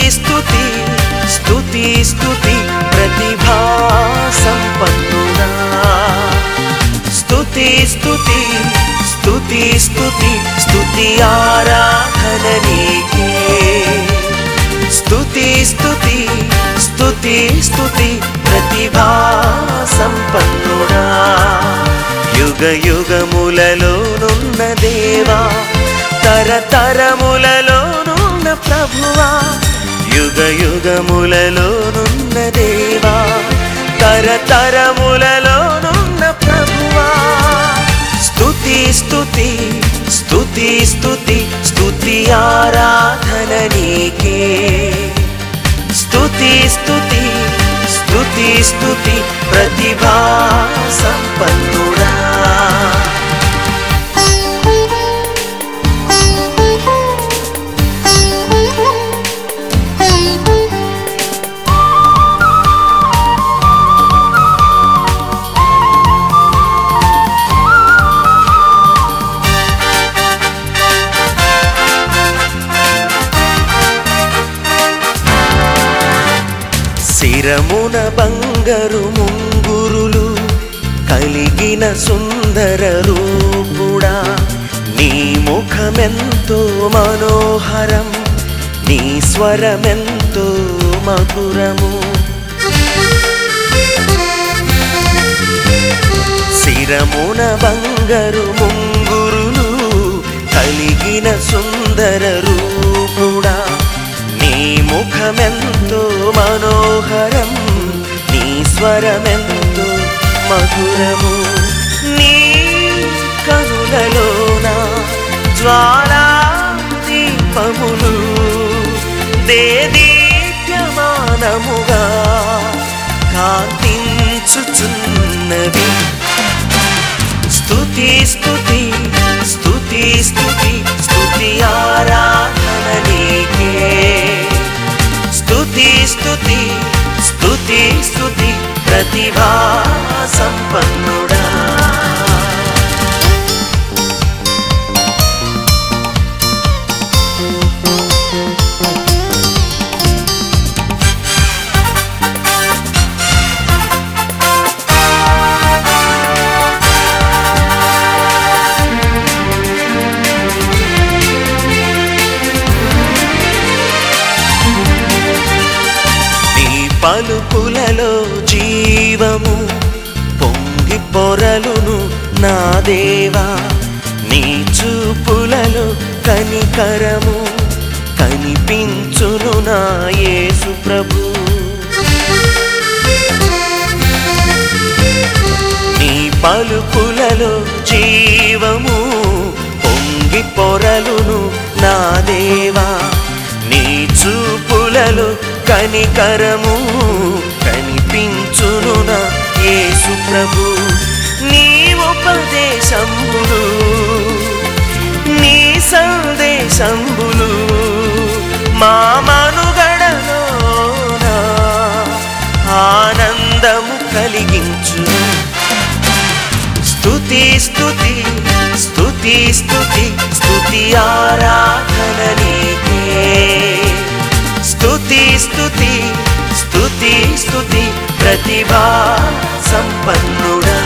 స్తుతి స్తుతి స్తుతి ప్రతిభా సంపన్నుడా స్తుతి స్తుతి స్తుతి స్తుతి స్తుతి ఆరాధన నీకే స్తుతి స్తుతి స్తుతి స్తుతి ప్రతిభా సంపన్నుడా యుగ యుగములలోనున్న దేవా తరతరములలోనున్న ప్రభువా యుగ యుగములలోనున్న దేవా తరతరములలోనున్న ప్రభువా స్తుతి స్తుతి స్తుతి స్తుతి స్తుతి ఆరాధన నీకే స్తుతి స్తుతి స్తుతి స్తుతి ప్రతిభా సంపన్నుడా శిరమున బంగారు ముంగురులు కలిగిన సుందర రూపుడా నీ ముఖమెంతో మనోహరం నీ స్వరమెంతో మధురము శిరమున బంగారు ముంగురులు కలిగిన సుందర రూపుడా నీ ముఖమెంతో మనోహరం నీ స్వరమెంతో మధురము నీ కనులలోన జ్వాలా దీపములు దేదీప్యమానముగా కాంతించుచున్నవి స్తుతి స్తుతి స్తుతి స్తుతి స్తుతి ఆరాధన నీకే స్తుతి స్తుతి స్తుతి స్తుతి ప్రతిభా సంపన్నుడా నీ పలుకులలో జీవము పొంగి పొరలును నా దేవా నీ చూపులలో కనికరము కనిపించును నా యేసు ప్రభు నీ పలుకులలో జీవము పొంగి పొరలును నా దేవా నీ చూపులలో కనికరము కనిపించును నా యేసు ప్రభు నీ ఉపదేశంబులు నీ సందేశంబులు మా మనుగడలోన ఆనందము కలిగించు స్తుతి స్తుతి స్తుతి స్తుతి స్తుతి ఆరాధన నీకే స్తుతి స్తుతి స్తుతి స్తుతి ప్రతిభా సంపన్నుడా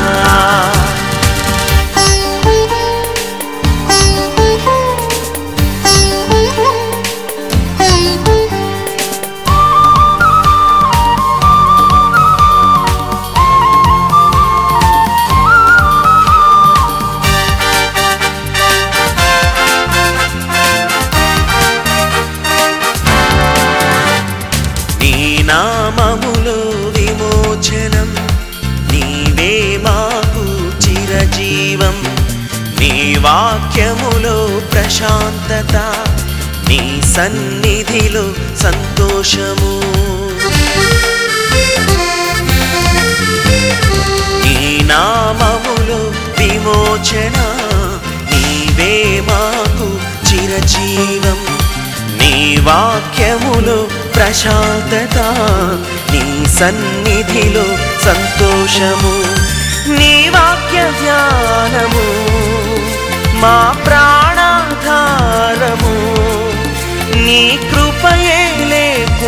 నీ నామములో విమోచనం నీవే మాకు చిరజీవం నీ వాక్యములో ప్రశాంతత నీ సన్నిధిలో సంతోషము నీ నామములో విమోచన నీవే మాకు చిరజీవం నీ వాక్యములో ప్రశాంతత నీ సన్నిధిలో సంతోషము నీ వాక్య ధ్యానము మా ప్రాణాధారము నీ కృపయే లేకు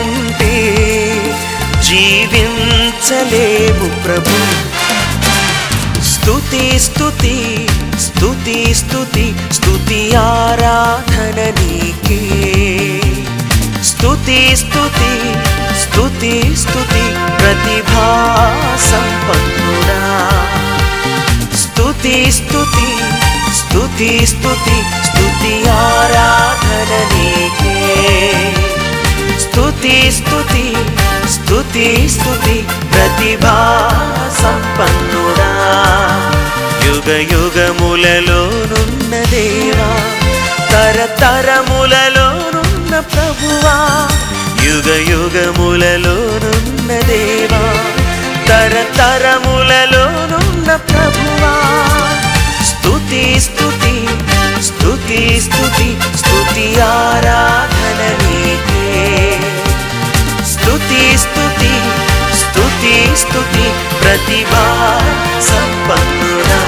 తీర్చలేవు ప్రభు స్తుతి స్తుతి స్తుతి స్తుతి స్తుతి ఆరాధన నీకే స్తుతి స్తుతి స్తుతి స్తుతి ప్రతిభా సంపన్నుడా స్తుతి స్తుతి స్తుతి స్తుతి స్తుతి ఆరాధన నీకే స్తుతి స్తుతి స్తుతి స్తుతి ప్రతిభా సంపన్నుడా యుగ యుగములలోనున్న దేవా తరతరములలోనున్న ప్రభువా యుగ యుగములలోనున్న దేవా తరతరములలోనున్న ప్రభువా స్తుతి స్తుతి స్తుతి స్తుతి స్తుతి ఆరాధన నీకే స్తుతి స్తుతి స్తుతి స్తుతి ప్రతిభా సంపన్నుడా